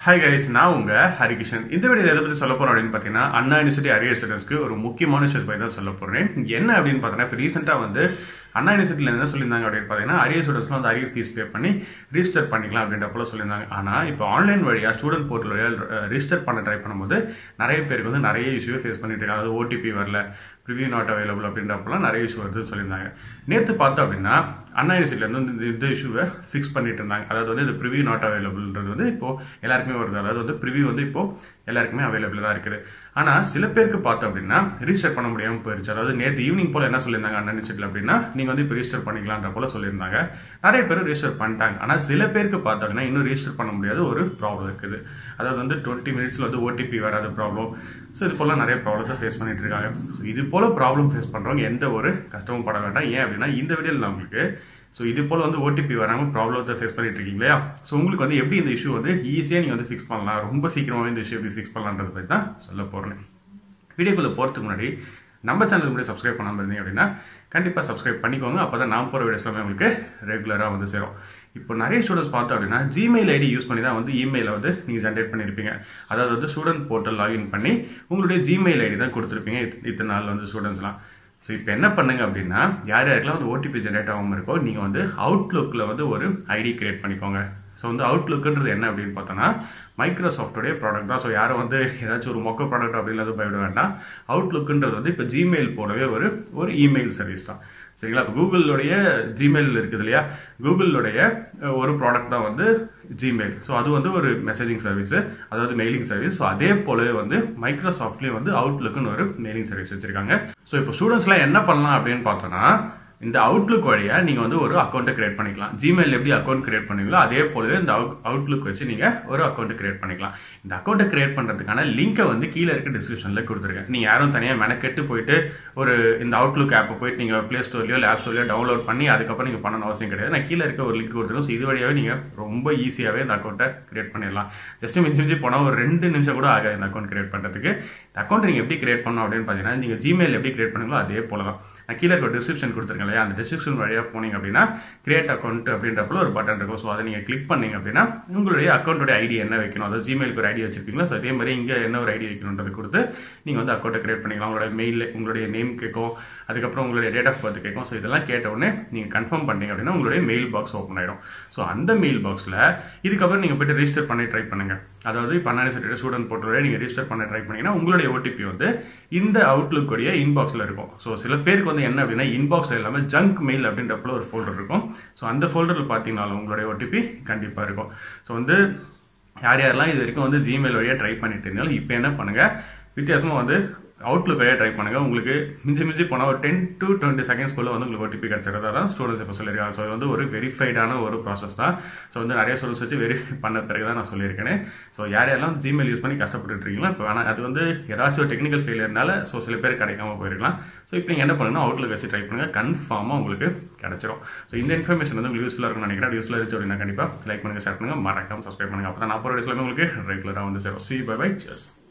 hi guys நான் உங்க ஹரிகிருஷ்ணன் இந்த வீடியோ எதை பத்தி சொல்ல போறோம் அப்படின்னு பார்த்தீங்கன்னா அண்ணா யூனிவர்சிட்டி அரியர் ஸ்டூடெண்ட்ஸ்க்கு ஒரு முக்கியமான விஷயத்தை பற்றி தான் சொல்ல போறேன் என்ன அப்படின்னு பார்த்தீங்கன்னா இப்போ ரீசெண்டாக வந்து அண்ணா யூனிவர்சிட்டியில் என்ன சொல்லியிருந்தாங்க அப்படின்னு பார்த்தீங்கன்னா அரியர் ஸ்டூடெண்ட்ஸ்லாம் வந்து அரியர் ஃபீஸ் பே பண்ணி ரிஜிஸ்டர் பண்ணிக்கலாம் அப்படின்ற போல சொல்லியிருந்தாங்க ஆனால் இப்போ ஆன்லைன் வழியாக ஸ்டூடெண்ட் போர்ட்டல் வழியாக ரிஜிஸ்டர் பண்ண ட்ரை பண்ணும்போது நிறைய பேருக்கு வந்து நிறைய இஷ்யூ ஃபேஸ் பண்ணிட்டு இருக்காங்க அதாவது ஓடிபி வரல ப்ரிவியூ நாட் அவைலபிள் அப்படின்றப்பெல்லாம் நிறைய இஷ்யூ வருதுன்னு சொல்லியிருந்தாங்க நேற்று பார்த்தோம் அப்படின்னா அண்ணா யூனிவர்சிட்டியில் வந்து இந்த- இந்த இஷ்யூவை ஃபிக்ஸ் பண்ணிட்டு இருந்தாங்க அதாவது வந்து இந்த ப்ரிவியூ நாட் அவைலபிள்ன்றது வந்து இப்போ எல்லாருக்குமே வருது அதாவது வந்து ப்ரிவியூ வந்து இப்போ எல்லாருக்குமே அவைலபிள் தான் இருக்குது ஆனால் சில பேருக்கு பார்த்தோம் அப்படின்னா ரிஜிஸ்டர் பண்ண முடியாமல் போயிருச்சு அதாவது நேற்று ஈவினிங் போல் என்ன சொல்லியிருந்தாங்க அண்ணா யூனிவர்சிட்டியில் அப்படின்னா நீங்கள் வந்து இப்போ ரிஜிஸ்டர் பண்ணிக்கலான்ற போல சொல்லியிருந்தாங்க நிறைய பேர் ரிஜிஸ்டர் பண்ணிட்டாங்க ஆனால் சில பேருக்கு பார்த்தோம் அப்படின்னா இன்னும் ரிஜிஸ்டர் பண்ண முடியாத ஒரு ப்ராப்ளம் இருக்குது அதாவது வந்து டுவெண்ட்டி மினிட்ஸில் வந்து ஓடிபி வராத ப்ராப்ளம் ஸோ இது போல நிறைய ப்ராப்ளத்தை ஃபேஸ் பண்ணிட்டு இருக்காங்க ஸோ இது போல ப்ராப்ளம் ஃபேஸ் பண்ணுறவங்க எந்த ஒரு கஷ்டமும் பட வேண்டாம் ஏன் அப்படின்னா இந்த வீடியோவில் நான் உங்களுக்கு ஸோ இது போல் வந்து ஓடிபி வராமல் ப்ராப்ளத்தை ஃபேஸ் பண்ணிட்டு இருக்கீங்க இல்லையா ஸோ உங்களுக்கு வந்து எப்படி இந்த இஷ்யூ வந்து ஈஸியாக நீங்கள் வந்து ஃபிக்ஸ் பண்ணலாம் ரொம்ப சீக்கிரமாகவே இந்த இஷ்யூ எப்படி ஃபிக்ஸ் பண்ணலான்றதை பற்றி தான் சொல்ல போகிறேன் வீடியோக்குள்ளே போகிறதுக்கு முன்னாடி நம்ம சேனலுக்கு முன்னாடி சப்ஸ்கிரைப் பண்ணாமல் இருந்தீங்க அப்படின்னா கண்டிப்பாக சப்ஸ்கிரைப் பண்ணிக்கோங்க அப்போ தான் நான் போகிற வீடியோஸ் எல்லாமே உங்களுக்கு ரெகுலராக வந்து சேரும் இப்போ நிறைய ஸ்டூடெண்ட்ஸ் பார்த்தோம் அப்படின்னா ஜிமெயில் ஐடி யூஸ் பண்ணி தான் வந்து இமெயிலை வந்து நீங்கள் ஜென்ரேட் பண்ணியிருப்பீங்க அதாவது வந்து ஸ்டூடெண்ட் போர்ட்டல் லாகின் பண்ணி உங்களுடைய ஜிமெயில் ஐடி தான் கொடுத்துருப்பீங்க இத்த- இத்தனை நாள் வந்து ஸ்டூடெண்ட்ஸ்லாம் ஸோ இப்போ என்ன பண்ணுங்க அப்படின்னா யார் யாருக்கெல்லாம் வந்து ஓடிபி ஜென்ரேட் ஆகாமல் இருக்கோ நீங்கள் வந்து அவுட்லுக்கில் வந்து ஒரு ஐடி கிரியேட் பண்ணிக்கோங்க ஸோ வந்து அவுட்லுக்குன்றது என்ன அப்படின்னு பார்த்தோன்னா மைக்ரோசாஃப்டோடைய ப்ராடக்ட் தான் ஸோ யாரும் வந்து ஏதாச்சும் ஒரு மொக்க ப்ராடக்ட் அப்படின்றது பயப்பட வேண்டாம் அவுட்லுக்குன்றது வந்து இப்போ ஜிமெயில் போலவே ஒரு ஒரு இமெயில் சர்வீஸ் தான் சரிங்களா இப்போ கூகுளுடைய ஜிமெயில் இருக்குது இல்லையா கூகுளுடைய அஹ், ஒரு ப்ராடக்ட் தான் வந்து ஜிமெயில் ஸோ அது வந்து ஒரு மெசேஜிங் சர்வீஸ் அதாவது மெயிலிங் சர்வீஸ் ஸோ அதே போலவே வந்து மைக்ரோசாஃப்ட்லேயும் வந்து அவுட்லுக்குன்னு ஒரு மெயிலிங் சர்வீஸ் வச்சிருக்காங்க ஸோ இப்போ ஸ்டூடெண்ட்ஸ்லாம் என்ன பண்ணலாம் அப்படின்னு பார்த்தோன்னா இந்த அவுட்லுக் வழியா நீங்க வந்து ஒரு அக்கௌண்ட்டை கிரியேட் பண்ணிக்கலாம் ஜிமெயில் எப்படி அக்கௌண்ட் கிரியேட் பண்ணுவீங்களோ அதே போலவே இந்த அவுட்லுக் வச்சு நீங்க ஒரு அக்கௌண்ட் கிரியேட் பண்ணிக்கலாம் இந்த அக்கௌண்ட்டை கிரியேட் பண்றதுக்கான லிங்கை வந்து கீழே இருக்க டிஸ்கிரிப்ஷன்ல கொடுத்துருக்கேன் நீங்க யாரும் தனியா மெனக்கெட்டு போயிட்டு ஒரு இந்த அவுட்லுக் ஆப்பை போயிட்டு நீங்க பிளே ஸ்டோர்லயோ இல்லை ஆப் ஸ்டோர்லயோ டவுன்லோட் பண்ணி அதுக்கப்புறம் நீங்க பண்ணணும் அவசியம் கிடையாது நான் கீழே இருக்க ஒரு லிங்க் கொடுத்துருக்கோம் ஸோ இது வழியாவே நீங்க ரொம்ப ஈஸியாவே இந்த அக்கௌண்ட்டை கிரியேட் பண்ணிடலாம் ஜஸ்ட் மிஞ்சி மிஞ்சி போனால் ஒரு ரெண்டு நிமிஷம் கூட ஆகாது இந்த அக்கௌண்ட் கிரியேட் பண்றதுக்கு இந்த அக்கௌண்ட் நீங்க எப்படி கிரியேட் பண்ணணும் அப்படின்னு பார்த்தீங்கன்னா நீங்க ஜிமெயில் எப்படி கிரியேட் பண்ணுங்களோ அதே போல தான் நான் கீழே இருக்க டிஸ்கிரிப்ஷன் கொடுத்துருக்கேன் இல்லையா அந்த டிஸ்கிரிப்ஷன் வழியா போனீங்க அப்படின்னா கிரியேட் அக்கௌண்ட் அப்படின்றப்பல ஒரு பட்டன் இருக்கும் ஸோ அதை நீங்க கிளிக் பண்ணீங்க அப்படின்னா உங்களுடைய அக்கௌண்ட்டோட ஐடி என்ன வைக்கணும் அதாவது ஜிமெயிலுக்கு ஒரு ஐடி வச்சிருப்பீங்களா ஸோ அதே மாதிரி இங்க என்ன ஒரு ஐடி வைக்கணுன்றது கொடுத்து நீங்க வந்து அக்கௌண்ட்டை கிரியேட் பண்ணிக்கலாம் உங்களோட மெயில் உங்களுடைய நேம் கேட்கும் அதுக்கப்புறம் உங்களுடைய டேட் ஆஃப் பர்த் கேட்கும் ஸோ இதெல்லாம் கேட்ட உடனே நீங்க கன்ஃபார்ம் பண்ணீங்க அப்படின்னா உங்களுடைய மெயில் பாக்ஸ் ஓப்பன் ஆயிடும் ஸோ அந்த மெயில் பாக்ஸ்ல இதுக்கப்புறம் நீங்க போயிட்டு ரெஜிஸ்டர் பண்ணி ட்ரை பண்ணுங்க அதாவது இப்போ அண்ணா யூனிவர்சிட்டி ஸ்டூடெண்ட் போர்ட்டல் நீங்க ரெஜிஸ்டர் பண்ண ட்ரை பண்ணீங்கன்னா உங்களுடைய ஓடிபி வந்து இந்த அவுட்லுக் உடைய இன்பாக்ஸ்ல இருக்கும் ஸோ சில பேருக்கு வந்து என்ன அப்படின்னா இன்பாக்ஸ்ல எல்லாமே ஜங்க் மெயில் அப்படின்றப்பல ஒரு ஃபோல்டர் இருக்கும் ஸோ அந்த ஃபோல்டரில் பார்த்தீங்கனாலும் உங்களுடைய ஓடிபி கண்டிப்பா இருக்கும் ஸோ வந்து யார் யாரெல்லாம் இது வரைக்கும் வந்து ஜிமெயில் வழியாக ட்ரை பண்ணிட்டு இருந்தாலும் இப்போ என்ன பண்ணுங்க வித்தியாசமா வந்து அவுட்லுக் வழியாக ட்ரை பண்ணுங்க உங்களுக்கு மிஞ்சி மிஞ்சி போனால் ஒரு டென் டு டுவெண்ட்டி செகண்ட்ஸ்க்குள்ள வந்து உங்களுக்கு ஓடிபி கிடைச்சிருந்தா தான் ஸ்டூடெண்ட்ஸ் இப்போ சொல்லியிருக்காங்க ஸோ இது வந்து ஒரு வெரிஃபைடான ஒரு ப்ராசஸ் தான் ஸோ வந்து நிறைய ஸ்டூடெண்ட்ஸ் வச்சு வெரிஃபை பண்ண பிறகு தான் நான் சொல்லியிருக்கேன் ஸோ யார் யாரெல்லாம் ஜிமெயில் யூஸ் பண்ணி கஷ்டப்பட்டு இருக்கீங்களோ இப்போ ஆனால் அது வந்து ஏதாச்சும் ஒரு டெக்னிக்கல் ஃபெயிலியர்னால ஸோ சில பேர் கிடைக்காம போயிருக்கலாம் ஸோ இப்போ நீங்கள் என்ன பண்ணணும் அவுட்லுக் வச்சு ட்ரை பண்ணுங்க கன்ஃபார்மாக உங்களுக்கு கிடைச்சிரும் ஸோ இந்த இன்ஃபர்மேஷன் வந்து உங்களுக்கு யூஸ்ஃபுல்லாக இருக்கும்னு நினைக்கிறேன் யூஸ்ஃபுல்லாக இருந்துச்சு அப்படின்னா கண்டிப்பாக லைக் பண்ணுங்க ஷேர் பண்ணுங்க மறக்காம சப்ஸ்கிரைப் பண்ணுங்க அப்போ தான் நான் போகிற வீடியோஸ்லாமே உங்களுக்கு ரெகுலராக வந்து சேரும் சி பை பை செஸ்